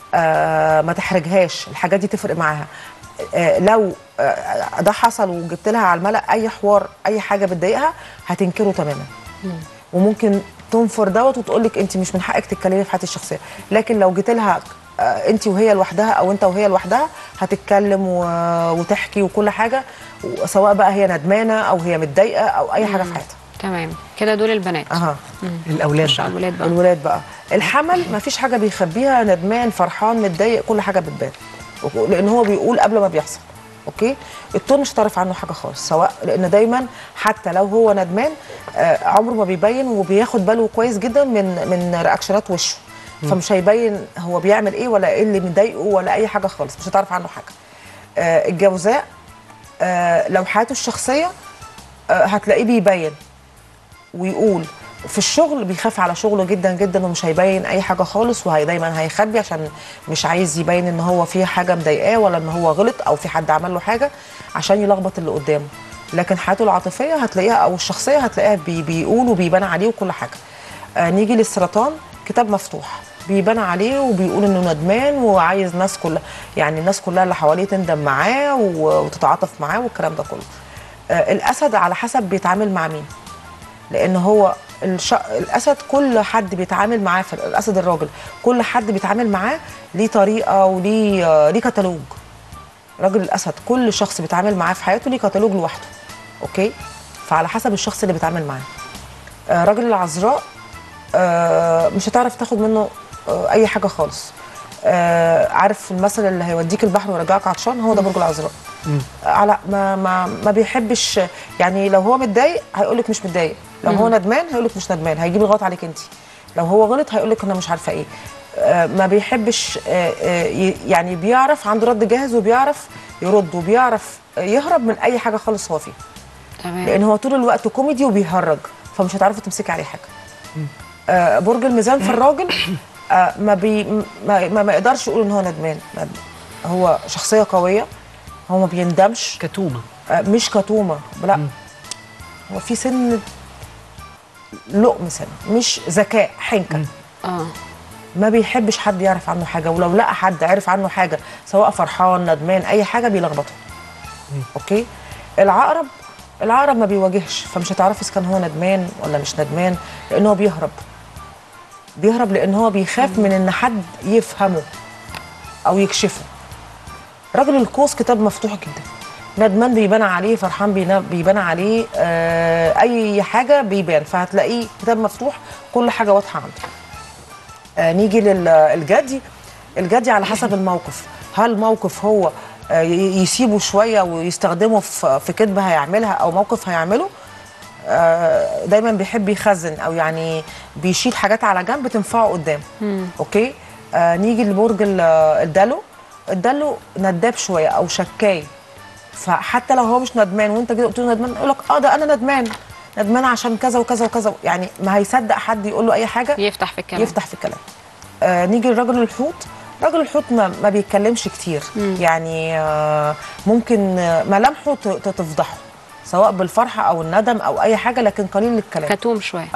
آه ما تحرجهاش الحاجات دي تفرق معاها آه لو آه ده حصل وجبت لها على الملأ اي حوار اي حاجه بتضايقها هتنكره تماما وممكن تنفر دوت وتقول لك انت مش من حقك تتكلمي في حياتي الشخصيه لكن لو جيت لها آه، انت وهي لوحدها او انت وهي لوحدها هتتكلم و... وتحكي وكل حاجه سواء بقى هي ندمانه او هي متضايقه او اي حاجه في حياتها تمام كده دول البنات اها الاولاد خش على بقى. الولاد بقى الولاد بقى الحمل ما فيش حاجه بيخبيها ندمان فرحان متضايق كل حاجه بتبان لان هو بيقول قبل ما بيحصل اوكي الطول مش هتعرف عنه حاجه خالص سواء لان دايما حتى لو هو ندمان آه عمره ما بيبين وبياخد باله كويس جدا من من رياكشنات وشه فمش هيبين هو بيعمل ايه ولا ايه اللي مضايقه ولا اي حاجه خالص مش هتعرف عنه حاجه آه الجوزاء آه لو حياته الشخصيه آه هتلاقيه بيبين ويقول في الشغل بيخاف على شغله جدا جدا ومش هيبين اي حاجه خالص وهي دايما هيخبي عشان مش عايز يبين ان هو في حاجه مضايقاه ولا ان هو غلط او في حد عمل له حاجه عشان يلخبط اللي قدامه لكن حياته العاطفيه هتلاقيها او الشخصيه هتلاقيها بي بيقول وبيبان عليه وكل حاجه آه نيجي للسرطان كتاب مفتوح بيبان عليه وبيقول انه ندمان وعايز ناس كلها يعني الناس كلها اللي حواليه تندم معاه و- وتتعاطف معاه والكلام ده كله آه الاسد على حسب بيتعامل مع مين لان هو الش... الاسد كل حد بيتعامل معاه في الاسد الراجل كل حد بيتعامل معاه ليه طريقه وليه آه، ليه كتالوج راجل الاسد كل شخص بيتعامل معاه في حياته ليه كتالوج لوحده اوكي فعلى حسب الشخص اللي بيتعامل معاه آه، راجل العذراء آه، مش هتعرف تاخد منه آه، اي حاجه خالص آه، عارف المثل اللي هيوديك البحر ويرجعك عطشان هو ده برج العذراء على ما ما ما بيحبش يعني لو هو متضايق هيقول لك مش متضايق لو هو ندمان هيقول لك مش ندمان هيجيب الغلط عليك انت لو هو غلط هيقول لك انا مش عارفه ايه آه، ما بيحبش آه، آه، ي- يعني بيعرف عنده رد جاهز وبيعرف يرد وبيعرف يهرب من اي حاجه خالص هو فيها تمام لان هو طول الوقت كوميدي وبيهرج فمش هتعرفي تمسكي عليه حاجه آه برج الميزان في الراجل آه ما, بي ما, ما, ما يقدرش يقول ان هو ندمان ما- هو شخصيه قويه هو ما بيندمش كتومه آه مش كتومه لا هو في سن لقم سن مش ذكاء حنكه اه ما بيحبش حد يعرف عنه حاجه ولو لقى حد عرف عنه حاجه سواء فرحان ندمان اي حاجه بيلخبطه اوكي العقرب العقرب ما بيواجهش فمش هتعرفي اذا كان هو ندمان ولا مش ندمان لان هو بيهرب بيهرب لان هو بيخاف من ان حد يفهمه او يكشفه راجل القوس كتاب مفتوح جدا ندمان بيبان عليه فرحان بينا- بيبان عليه آه اي حاجه بيبان فهتلاقيه كتاب مفتوح كل حاجه واضحه عنده آه نيجي للجدي الجدي على حسب الموقف هل موقف هو آه ي- يسيبه شويه ويستخدمه في في كذبه هيعملها او موقف هيعمله آه، دايما بيحب يخزن او يعني بيشيل حاجات على جنب تنفعه قدام اوكي آه نيجي لبرج ال- الدلو الدلو نداب شويه او شكاي فحتى لو هو مش ندمان وانت كده قلت له ندمان يقول لك اه ده انا ندمان ندمان عشان كذا وكذا وكذا يعني ما هيصدق حد يقول له اي حاجه يفتح في الكلام يفتح في الكلام آه نيجي لرجل الحوت رجل الحوت ما, ما بيتكلمش كتير يعني آه ممكن آه، ملامحه ت- ت- تفضحه سواء بالفرحه او الندم او اي حاجه لكن قليل الكلام كتوم شويه اه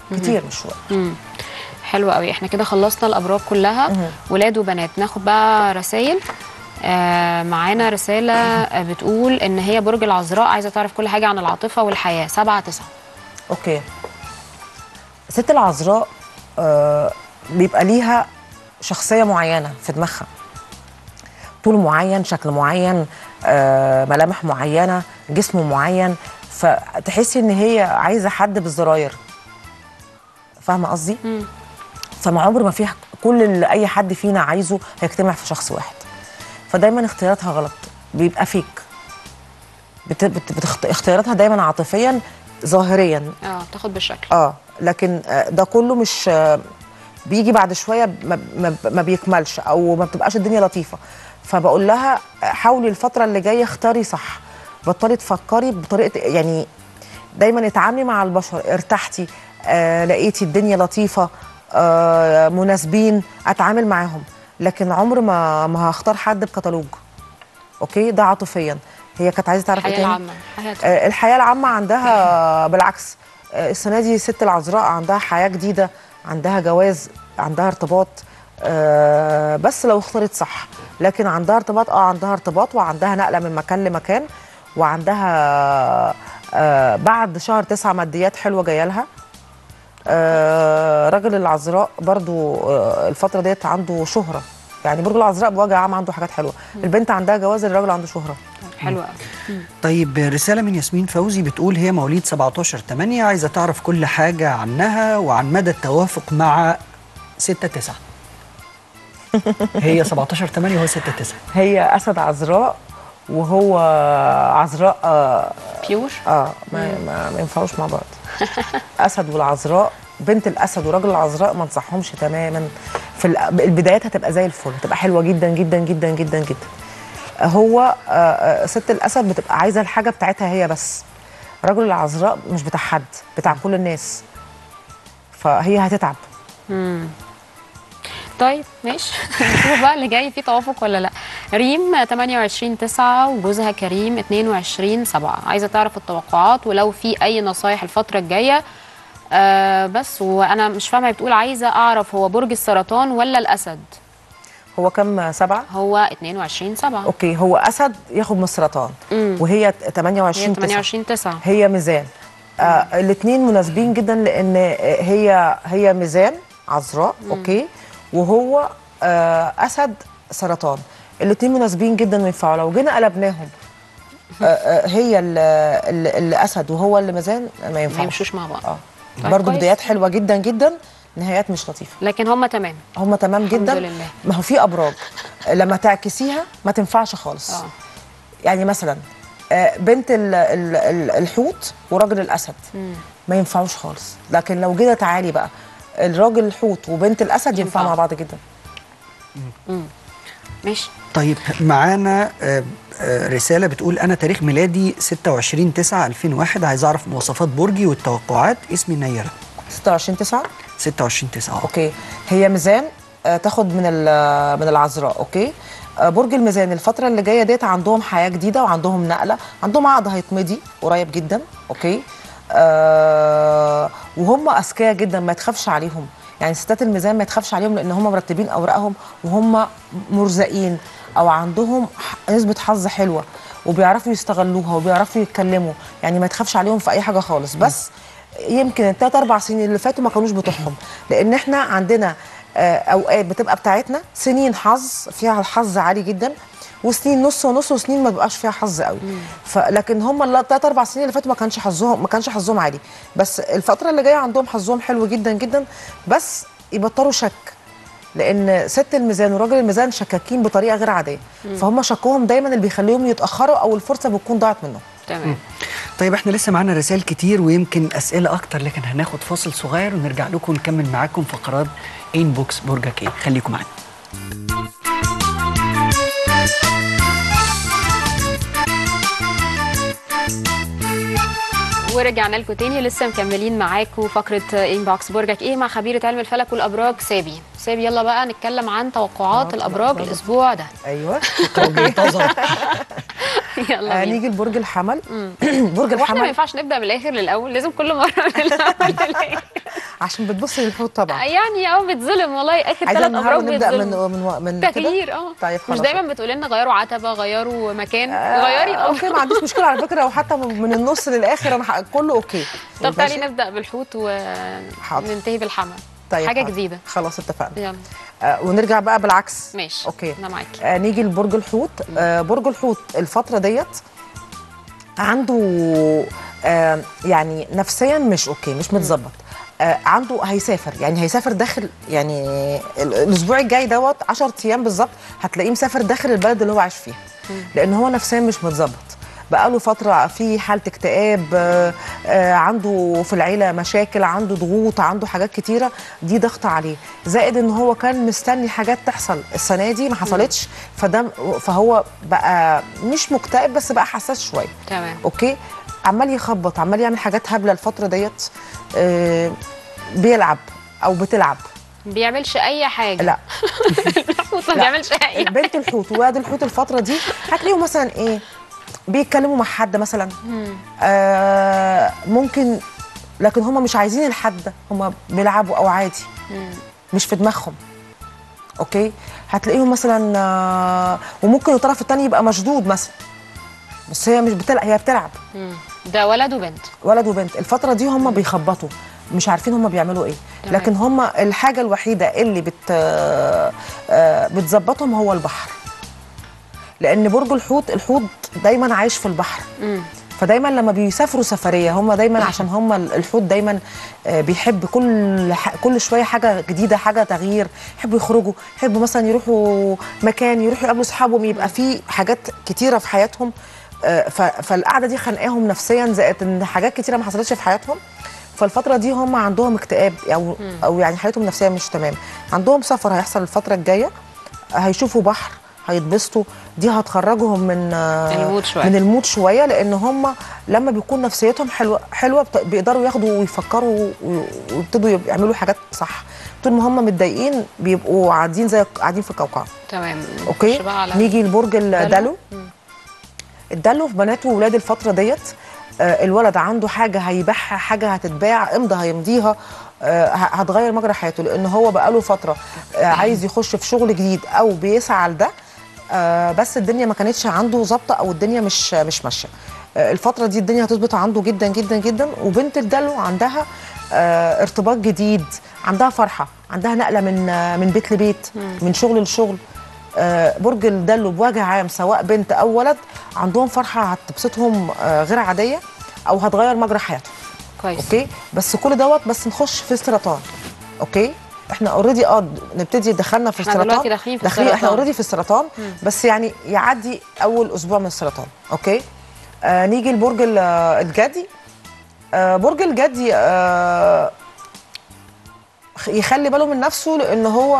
كتير مش شويه حلو قوي احنا كده خلصنا الابراج كلها ولاد وبنات ناخد بقى رسائل آه معانا رسالة آه، بتقول إن هي برج العذراء عايزة تعرف كل حاجة عن العاطفة والحياة سبعة تسعة اوكي ست العذراء آه بيبقى ليها شخصيه معينه في دماغها طول معين شكل معين آه ملامح معينه جسم معين فتحسي ان هي عايزه حد بالزراير فاهمه قصدي فما عمر ما فيها كل اللي اي حد فينا عايزه هيجتمع في شخص واحد فدايما اختياراتها غلط بيبقى فيك بت... بت... بتخت... اختياراتها دايما عاطفيا ظاهريا اه تاخد بالشكل اه لكن آه، ده كله مش آه، بيجي بعد شويه ما, ما, ما بيكملش او ما بتبقاش الدنيا لطيفه فبقول لها آه، حاولي الفتره اللي جايه اختاري صح بطلي تفكري بطريقه يعني دايما اتعاملي مع البشر ارتحتي آه لقيتي الدنيا لطيفه آه مناسبين اتعامل معاهم لكن عمر ما ما هختار حد بكتالوج اوكي ده عاطفيا هي كانت عايزه تعرف ايه الحياة تاني العامة حياتك آه، الحياه العامه عندها بالعكس آه، السنه دي ست العذراء عندها حياه جديده عندها جواز عندها ارتباط آه، بس لو اختارت صح لكن عندها ارتباط اه عندها ارتباط وعندها نقله من مكان لمكان وعندها آه، بعد شهر تسعة ماديات حلوه جايه لها آه، راجل العذراء برضو آه، الفتره ديت عنده شهره يعني برج العذراء بوجه عام عنده حاجات حلوه البنت عندها جواز الراجل عنده شهره حلو قوي طيب رسالة من ياسمين فوزي بتقول هي مواليد 17 8 عايزة تعرف كل حاجة عنها وعن مدى التوافق مع 6 9 هي 17 8 وهو 6 9 هي اسد عذراء وهو عذراء اه, بيور آه ما, ما, ما ينفعوش مع بعض اسد والعذراء بنت الاسد وراجل العذراء ما انصحهمش تماما في ال- البدايات هتبقى زي الفل هتبقى حلوه جدا جدا جدا جدا جدا هو آه، آه، ست الاسد بتبقى عايزه الحاجه بتاعتها هي بس رجل العذراء مش بتاع حد بتاع كل الناس فهي هتتعب طيب ماشي نشوف بقى اللي جاي فيه توافق ولا لا ريم 28 9 وجوزها كريم 22 7 عايزه تعرف التوقعات ولو في اي نصايح الفتره الجايه آه بس وانا مش فاهمه هي بتقول عايزه اعرف هو برج السرطان ولا الاسد هو كم سبعه هو 22 7 اوكي هو اسد ياخد من السرطان وهي هي 28 تسعة. 28 9 هي ميزان آه الاثنين مناسبين جدا لان آه، هي هي ميزان عذراء اوكي وهو آه اسد سرطان الاثنين مناسبين جدا وينفعوا لو جينا قلبناهم آه آه هي اللي, اللي اللي اسد وهو اللي ميزان ما ما ينفعوش يمشوش مع بعض اه طيب برضه كويس. بدايات حلوه جدا جدا نهايات مش لطيفه لكن هم تمام هم تمام الحمد جدا لله. ما هو في ابراج لما تعكسيها ما تنفعش خالص اه يعني مثلا آه، بنت ال- ال- ال- الحوت وراجل الاسد ما ينفعوش خالص لكن لو جينا تعالي بقى الراجل الحوت وبنت الاسد ينفع ينفع. مع بعض جدا ماشي طيب معانا آه، آه، رسالة بتقول أنا تاريخ ميلادي 26 9 2001 عايز أعرف مواصفات برجي والتوقعات اسمي نيرة 26 9 26 9 اوكي هي ميزان آه، تاخد من ال- من العذراء اوكي آه، برج الميزان الفترة اللي جاية ديت عندهم حياة جديدة وعندهم نقلة عندهم عقد هيتمضي قريب جدا اوكي آه وهم اذكياء جدا ما تخافش عليهم يعني ستات الميزان ما تخافش عليهم لان هم مرتبين اوراقهم وهم مرزقين او عندهم ح- نسبة حظ حلوة وبيعرفوا يستغلوها وبيعرفوا يتكلموا يعني ما تخافش عليهم في اي حاجة خالص بس يمكن الثلاث اربع سنين اللي فاتوا ما كانوش بتوعهم لان احنا عندنا آه، اوقات بتبقى بتاعتنا سنين حظ فيها الحظ عالي جدا وسنين نص ونص وسنين ما بيبقاش فيها حظ قوي فلكن هم الثلاث اربع سنين اللي فاتوا ما كانش حظهم ما كانش حظهم عالي بس الفتره اللي جايه عندهم حظهم حلو جدا جدا بس يبطلوا شك لان ست الميزان وراجل الميزان شكاكين بطريقه غير عاديه فهم شكوهم دايما اللي بيخليهم يتاخروا او الفرصه بتكون ضاعت منهم تمام طيب احنا لسه معانا رسائل كتير ويمكن اسئله اكتر لكن هناخد فاصل صغير ونرجع لكم ونكمل معاكم فقرات انبوكس برجك ايه خليكم معانا ورجعنا لكم تاني لسه مكملين معاكم فقره انبوكس برجك ايه مع خبيره علم الفلك والابراج سابي سابي يلا بقى نتكلم عن توقعات آه، الابراج طبعاً. الاسبوع ده ايوه منتظر يلا آه بينا نيجي لبرج الحمل برج هو احنا ما الحمل ينفعش نبدا بالاخر للاول لازم كل مره من الاول للاخر عشان بتبصي للحوت طبعا يعني اه بتظلم والله اخر عايزه ثلاث النهارده ابراج نبدا بيتظلموا من من من كده؟ تغيير اه طيب مش خلاص دايما بتقولي لنا غيروا عتبه غيروا مكان آه، غيري الأمر. اوكي ما عنديش مشكله على فكره وحتى من النص للاخر انا ح- كله اوكي طب تعالي ماشي؟ نبدا بالحوت حاضر. وننتهي بالحمل طيب حاجه حاضر. جديده خلاص اتفقنا يلا آه ونرجع بقى بالعكس ماشي اوكي انا معاكي آه نيجي لبرج الحوت آه برج الحوت الفترة ديت عنده آه يعني نفسيا مش اوكي مش متظبط آه عنده هيسافر يعني هيسافر داخل يعني ال- الاسبوع الجاي دوت 10 ايام بالظبط هتلاقيه مسافر داخل البلد اللي هو عايش فيها لان هو نفسيا مش متظبط بقاله فترة في حالة اكتئاب آه، آه، عنده في العيلة مشاكل عنده ضغوط عنده حاجات كتيرة دي ضغط عليه زائد ان هو كان مستني حاجات تحصل السنة دي ما حصلتش فده فهو بقى مش مكتئب بس بقى حساس شوية تمام اوكي عمال يخبط عمال يعمل حاجات هبلة الفترة ديت آه، بيلعب او بتلعب بيعملش اي حاجه لا الحوت ما لا. بيعملش اي بنت الحوت وولاد الحوت الفترة دي هتلاقيهم مثلا ايه بيتكلموا مع حد مثلا آه ممكن لكن هم مش عايزين الحد ده هم بيلعبوا او عادي مش في دماغهم اوكي هتلاقيهم مثلا آه وممكن الطرف الثاني يبقى مشدود مثلا بس هي مش بتلعب هي بتلعب مم. ده ولد وبنت ولد وبنت الفترة دي هم بيخبطوا مش عارفين هم بيعملوا ايه تمام. لكن هم الحاجة الوحيدة اللي بت آه، آه، بتظبطهم هو البحر لأن برج الحوت الحوت دايما عايش في البحر مم. فدايما لما بيسافروا سفريه هم دايما عشان هم الحوت دايما آه، بيحب كل ح- كل شويه حاجه جديده حاجه تغيير يحبوا يخرجوا يحبوا مثلا يروحوا مكان يروحوا يقابلوا اصحابهم يبقى في حاجات كتيره في حياتهم آه، ف- فالقعده دي خانقاهم نفسيا زائد ان حاجات كتيره ما حصلتش في حياتهم فالفتره دي هم عندهم اكتئاب او او يعني حالتهم النفسيه مش تمام عندهم سفر هيحصل الفتره الجايه هيشوفوا بحر هيتبسطوا دي هتخرجهم من آه، المود شوية. من المود شويه لان هم لما بيكون نفسيتهم حلوه حلوه بت- بيقدروا ياخدوا ويفكروا وي- ويبتدوا يب- يعملوا حاجات صح طول ما هم متضايقين بيبقوا قاعدين زي قاعدين في القوقعه تمام اوكي نخش بقى على نيجي لبرج الدلو الدلو في بنات وولاد الفتره ديت آه، الولد عنده حاجه هيبيعها حاجه هتتباع امضى هيمضيها آه، ه- هتغير مجرى حياته لان هو بقاله فتره آه، عايز يخش في شغل جديد او بيسعى لده آه، بس الدنيا ما كانتش عنده ظابطه او الدنيا مش مش ماشيه آه، الفتره دي الدنيا هتظبط عنده جدا جدا جدا وبنت الدلو عندها آه، ارتباط جديد عندها فرحه عندها نقله من آه، من بيت لبيت من شغل لشغل آه، برج الدلو بوجه عام سواء بنت او ولد عندهم فرحه هتبسطهم آه، غير عاديه او هتغير مجرى حياتهم كويس اوكي بس كل دوت بس نخش في السرطان اوكي احنا اوريدي اه نبتدي دخلنا في إحنا السرطان دلوقتي داخلين في داخلين احنا السرطان. اوريدي في السرطان بس يعني يعدي اول اسبوع من السرطان اوكي آه نيجي لبرج ال- آه، الجدي آه برج الجدي آه خ- يخلي باله من نفسه لان هو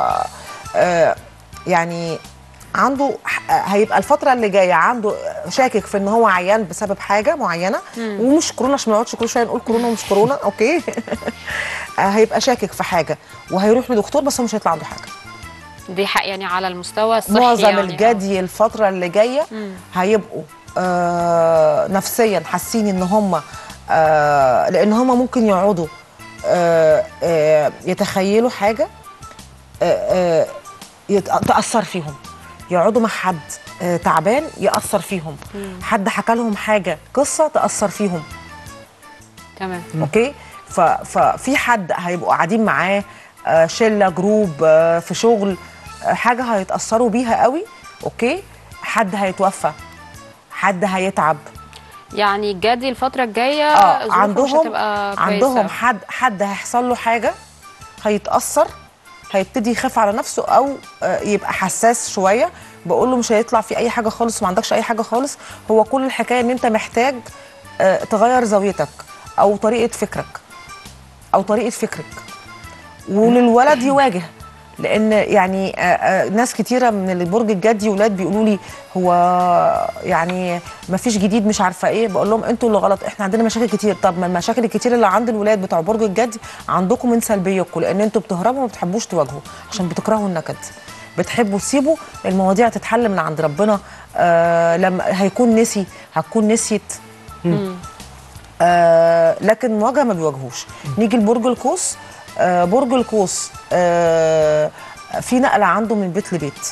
آه يعني عنده ح- هيبقى الفترة اللي جاية عنده شاكك في ان هو عيان بسبب حاجة معينة ومش كورونا عشان ما نقعدش كل شوية نقول كورونا ومش كورونا اوكي آه، هيبقى شاكك في حاجة وهيروح لدكتور بس هو مش هيطلع عنده حاجة دي حق يعني على المستوى الصحي معظم يعني الجدي الفترة اللي جاية هيبقوا آه نفسيا حاسين ان هم آه لان هم ممكن يقعدوا آه آه يتخيلوا حاجة آه آه يت- تأثر فيهم يقعدوا مع حد آه تعبان يأثر فيهم حد حكى لهم حاجة قصة تأثر فيهم تمام اوكي ف- ففي حد هيبقوا قاعدين معاه آه، شله جروب آه، في شغل آه، حاجه هيتاثروا بيها قوي اوكي حد هيتوفى حد هيتعب يعني الجدي الفتره الجايه اه ظروفه مش عندهم هتبقى كويسة. عندهم حد حد هيحصل له حاجه هيتاثر هيبتدي يخاف على نفسه او آه، يبقى حساس شويه بقول له مش هيطلع في اي حاجه خالص ما عندكش اي حاجه خالص هو كل الحكايه ان انت محتاج آه، تغير زاويتك او طريقه فكرك او طريقه فكرك وللولد يواجه لان يعني آه، آه، ناس كتيره من البرج الجدي ولاد بيقولوا لي هو يعني ما فيش جديد مش عارفه ايه بقول لهم انتوا اللي غلط احنا عندنا مشاكل كتير طب ما المشاكل الكتير اللي عند الولاد بتوع برج الجدي عندكم من سلبيتكم لان انتوا بتهربوا وما بتحبوش تواجهوا عشان بتكرهوا النكد بتحبوا تسيبوا المواضيع تتحل من عند ربنا آه لما هيكون نسي هتكون نسيت آه لكن مواجهه ما بيواجهوش نيجي لبرج القوس آه برج القوس آه في نقله عنده من بيت لبيت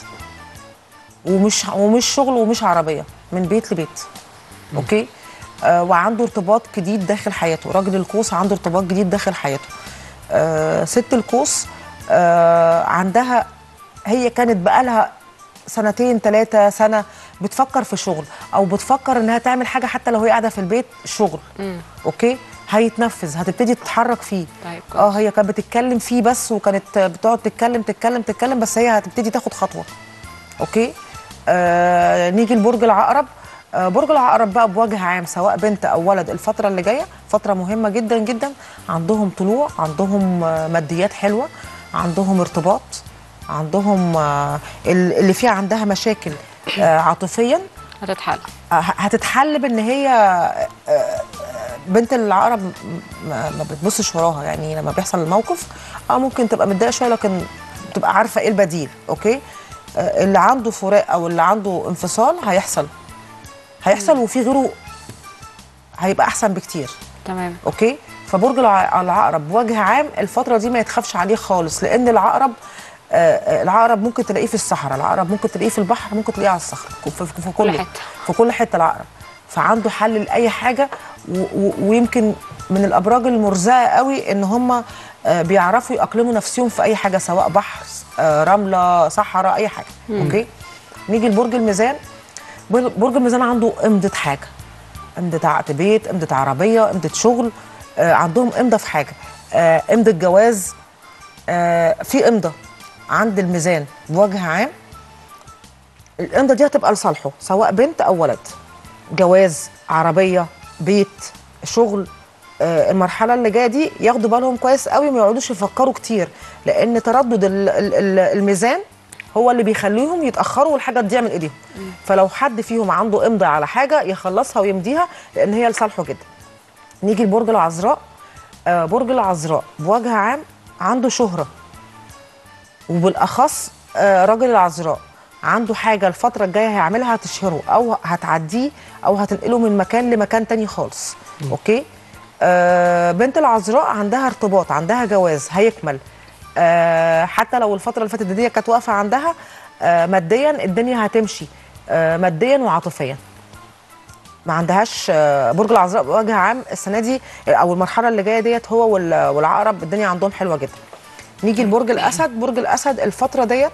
ومش ومش شغل ومش عربيه من بيت لبيت اوكي آه وعنده ارتباط جديد داخل حياته راجل القوس عنده ارتباط جديد داخل حياته آه ست القوس آه عندها هي كانت بقالها سنتين ثلاثة سنة بتفكر في شغل أو بتفكر إنها تعمل حاجة حتى لو هي قاعدة في البيت شغل أوكي هيتنفذ هتبتدي تتحرك فيه طيب كويس. اه هي كانت بتتكلم فيه بس وكانت بتقعد تتكلم تتكلم تتكلم بس هي هتبتدي تاخد خطوة اوكي آه نيجي لبرج العقرب آه برج العقرب بقى بوجه عام سواء بنت او ولد الفتره اللي جايه فتره مهمه جدا جدا عندهم طلوع عندهم آه ماديات حلوه عندهم ارتباط عندهم آه ال- اللي فيها عندها مشاكل آه عاطفيا هتتحل آه، هتتحل بان هي آه، آه، بنت العقرب م- ما ما بتبصش وراها يعني لما بيحصل الموقف اه ممكن تبقى متضايقه شويه لكن تبقى عارفه ايه البديل اوكي آه، اللي عنده فراق او اللي عنده انفصال هيحصل هيحصل وفي غيره هيبقى احسن بكتير تمام اوكي فبرج الع- العقرب بوجه عام الفتره دي ما يتخافش عليه خالص لان العقرب آه، آه، العقرب ممكن تلاقيه في الصحراء العقرب ممكن تلاقيه في البحر ممكن تلاقيه على الصخر في, في, في كل حتة. في كل حته العقرب فعنده حل لاي حاجه و و ويمكن من الابراج المرزقه قوي ان هم آه، بيعرفوا يأقلموا نفسهم في اي حاجه سواء بحر آه، رمله صحراء اي حاجه اوكي نيجي لبرج الميزان بر- برج الميزان عنده امضه حاجه امضه عقد بيت امضه عربيه امضه شغل آه، عندهم امضه في حاجه آه، امضه جواز آه، في امضه عند الميزان بوجه عام الامضه دي هتبقى لصالحه سواء بنت او ولد جواز عربيه بيت شغل آه، المرحله اللي جايه دي ياخدوا بالهم كويس قوي ما يقعدوش يفكروا كتير لان تردد ال- ال- ال- الميزان هو اللي بيخليهم يتاخروا والحاجه تضيع من ايديهم فلو حد فيهم عنده امضه على حاجه يخلصها ويمضيها لان هي لصالحه جدا نيجي لبرج العذراء آه، برج العذراء بوجه عام عنده شهره وبالاخص آه، راجل العذراء عنده حاجه الفتره الجايه هيعملها هتشهره او هتعديه او هتنقله من مكان لمكان تاني خالص اوكي آه بنت العذراء عندها ارتباط عندها جواز هيكمل آه حتى لو الفتره اللي فاتت دي كانت واقفه عندها آه ماديا الدنيا هتمشي آه ماديا وعاطفيا ما عندهاش آه، برج العذراء بوجه عام السنه دي او المرحله اللي جايه ديت هو وال- والعقرب الدنيا عندهم حلوه جدا نيجي لبرج الاسد برج الاسد الفتره ديت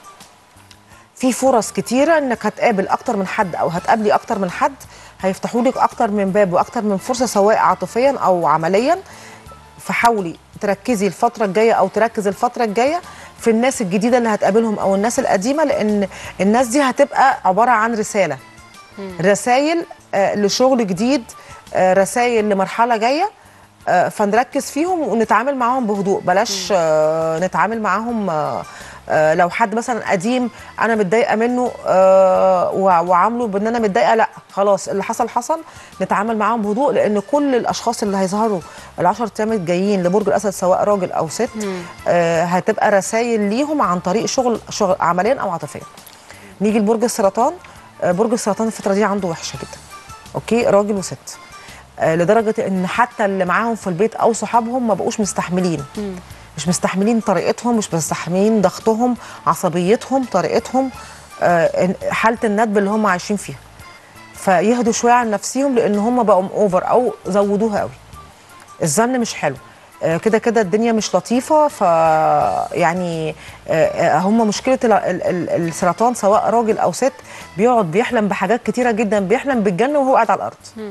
في فرص كتيره انك هتقابل اكتر من حد او هتقابلي اكتر من حد هيفتحوا لك اكتر من باب واكتر من فرصه سواء عاطفيا او عمليا فحاولي تركزي الفتره الجايه او تركز الفتره الجايه في الناس الجديده اللي هتقابلهم او الناس القديمه لان الناس دي هتبقى عباره عن رساله رسائل لشغل جديد رسائل لمرحله جايه آه، فنركز فيهم ونتعامل معاهم بهدوء بلاش آه، نتعامل معاهم آه، آه، لو حد مثلا قديم انا متضايقه منه آه، وع- وعامله بان انا متضايقه لا خلاص اللي حصل حصل نتعامل معاهم بهدوء لان كل الاشخاص اللي هيظهروا العشر ايام الجايين لبرج الاسد سواء راجل او ست آه، هتبقى رسائل ليهم عن طريق شغل شغل عمليا او عاطفيا نيجي لبرج السرطان آه، برج السرطان الفتره دي عنده وحشه جدا اوكي راجل وست آه، لدرجه ان حتى اللي معاهم في البيت او صحابهم ما بقوش مستحملين مش مستحملين طريقتهم مش مستحملين ضغطهم عصبيتهم طريقتهم آه، حاله الندب اللي هم عايشين فيها فيهدوا شويه عن نفسهم لان هم بقوا اوفر او زودوها قوي الظن مش حلو آه، كده كده الدنيا مش لطيفه ف يعني آه، آه، هم مشكله ال- ال- ال- السرطان سواء راجل او ست بيقعد بيحلم بحاجات كتيره جدا بيحلم بالجنه وهو قاعد على الارض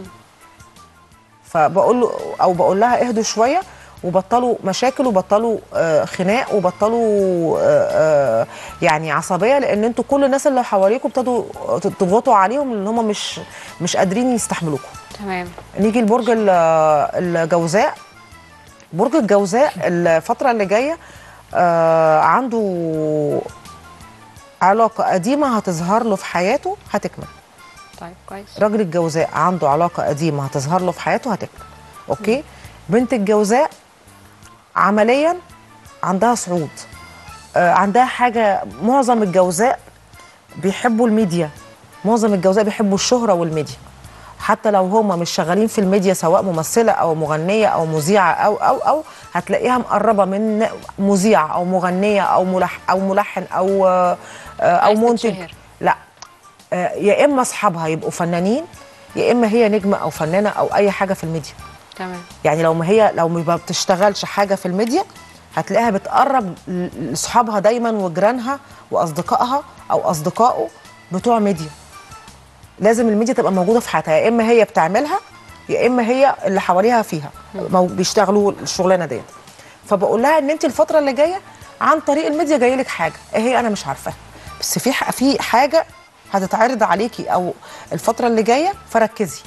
فبقول له او بقول لها اهدوا شويه وبطلوا مشاكل وبطلوا آه، خناق وبطلوا آه، آه، يعني عصبيه لان انتوا كل الناس اللي حواليكم ابتدوا تضغطوا عليهم ان هم مش مش قادرين يستحملوكم تمام نيجي لبرج ال- الجوزاء برج الجوزاء الفترة اللي جاية آه عنده علاقة قديمة هتظهر له في حياته هتكمل طيب كويس راجل الجوزاء عنده علاقة قديمة هتظهر له في حياته هتكمل اوكي بنت الجوزاء عمليا عندها صعود آه عندها حاجة معظم الجوزاء بيحبوا الميديا معظم الجوزاء بيحبوا الشهرة والميديا حتى لو هما مش شغالين في الميديا سواء ممثله او مغنيه او مذيعه او او او هتلاقيها مقربه من مذيعه او مغنيه او ملح او ملحن او آه، او عايز منتج تتشهر. لا آه، يا اما اصحابها يبقوا فنانين يا اما هي نجمه او فنانه او اي حاجه في الميديا تمام يعني لو ما هي لو ما بتشتغلش حاجه في الميديا هتلاقيها بتقرب ل- لاصحابها دايما وجيرانها واصدقائها او اصدقائه بتوع ميديا لازم الميديا تبقى موجوده في حياتها يا اما هي بتعملها يا اما هي اللي حواليها فيها مو- بيشتغلوا الشغلانه ديت فبقول لها ان انت الفتره اللي جايه عن طريق الميديا جاي لك حاجه ايه هي انا مش عارفاها بس في ح- في حاجه هتتعرض عليكي او الفتره اللي جايه فركزي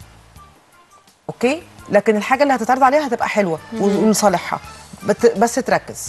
اوكي لكن الحاجه اللي هتتعرض عليها هتبقى حلوه ونصالحها بت- بس تركز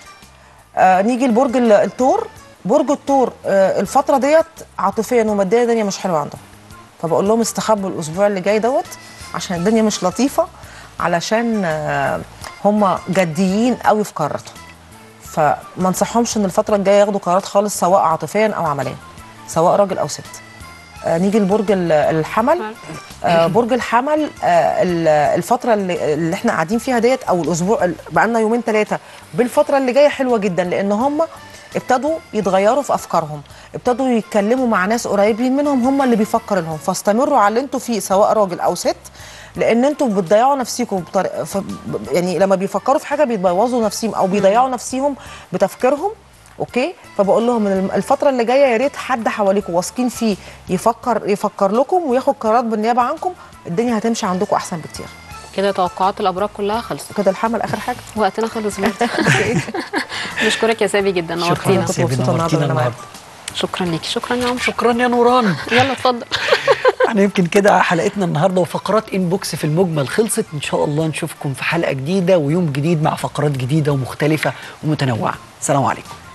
آه نيجي لبرج ال- الثور برج الثور آه الفتره ديت عاطفيا وماديا الدنيا مش حلوه عندهم فبقول لهم استخبوا الاسبوع اللي جاي دوت عشان الدنيا مش لطيفه علشان آه هم جديين قوي في قراراتهم فما انصحهمش ان الفتره الجايه ياخدوا قرارات خالص سواء عاطفيا او عمليا سواء راجل او ست آه نيجي لبرج ال- الحمل آه برج الحمل آه ال- الفتره اللي, اللي احنا قاعدين فيها ديت او الاسبوع ال- بقالنا يومين ثلاثه بالفتره اللي جايه حلوه جدا لان هم ابتدوا يتغيروا في افكارهم ابتدوا يتكلموا مع ناس قريبين منهم هم اللي بيفكر لهم فاستمروا على اللي انتوا فيه سواء راجل او ست لان انتوا بتضيعوا نفسيكم بطريقه ف... يعني لما بيفكروا في حاجه بيبوظوا نفسيهم او بيضيعوا نفسيهم بتفكيرهم اوكي فبقول لهم ان الم- الفتره اللي جايه يا ريت حد حواليكم واثقين فيه يفكر يفكر لكم وياخد قرارات بالنيابه عنكم الدنيا هتمشي عندكم احسن بكتير كده توقعات الابراج كلها خلصت كده الحمل اخر حاجه وقتنا خلص برضه نشكرك يا سابي جدا شكرا نورتينا كنت سيبي مبسوطة النهاردة نورتينا وأنا معاك. النهارده شكرا ليك شكرا يا عمرو شكرا يا نوران يلا اتفضل احنا يمكن كده حلقتنا النهارده وفقرات انبوكس في المجمل خلصت ان شاء الله نشوفكم في حلقه جديده ويوم جديد مع فقرات جديده ومختلفه ومتنوعه سلام عليكم